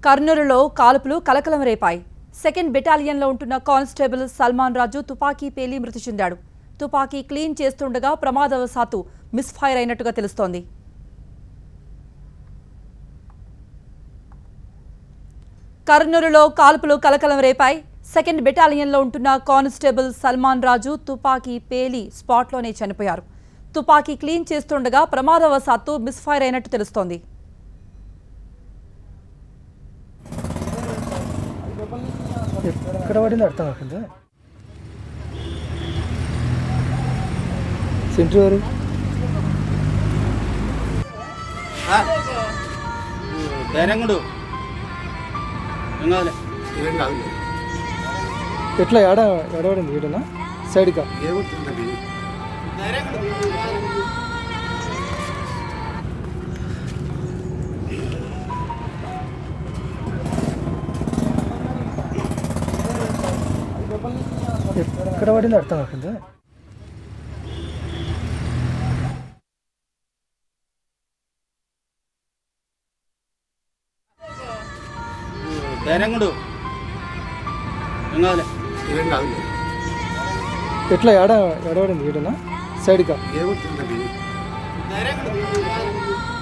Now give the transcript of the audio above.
కర్నూలులో కాల్పులు కలకలం రేపాయి సెకండ్ బెటాలియన్లో ఉంటున్న కానిస్టేబుల్ సల్మాన్ రాజు తుపాకీ పేలి మృతి చెందాడు తుపాకీ క్లీన్ చేస్తుండగా ప్రమాదవశాత్తు మిస్ఫైర్ అయినట్టుగా తెలుస్తోంది కర్నూలులో కాల్పులు కలకలం రేపాయి సెకండ్ బెటాలియన్లో ఉంటున్న కానిస్టేబుల్ సల్మాన్ రాజు తుపాకీ పేలి స్పాట్లోనే చనిపోయారు తుపాకీ క్లీన్ చేస్తుండగా ప్రమాదవశాత్తు మిస్ఫైర్ అయినట్టు తెలుస్తోంది ఎక్కడ పడింది అర్థం కాకుండా సెంటర్ గారు ధైర్యంగుడు ఏం కాదులే ఏం కాదులే ఎట్లా ఏడ ఎడబడింది ఈడనా సైడ్గా ఏమవుతుందండి ఎక్కడ పడింది అర్థం కాకుండా ధైర్యంగుడు ఏం కాదులే ఏం కాదులే ఎట్లా ఏడ ఎడబడింది ఈడనా సైడ్గా ఏమవుతుందండి ధైర్యంగుడు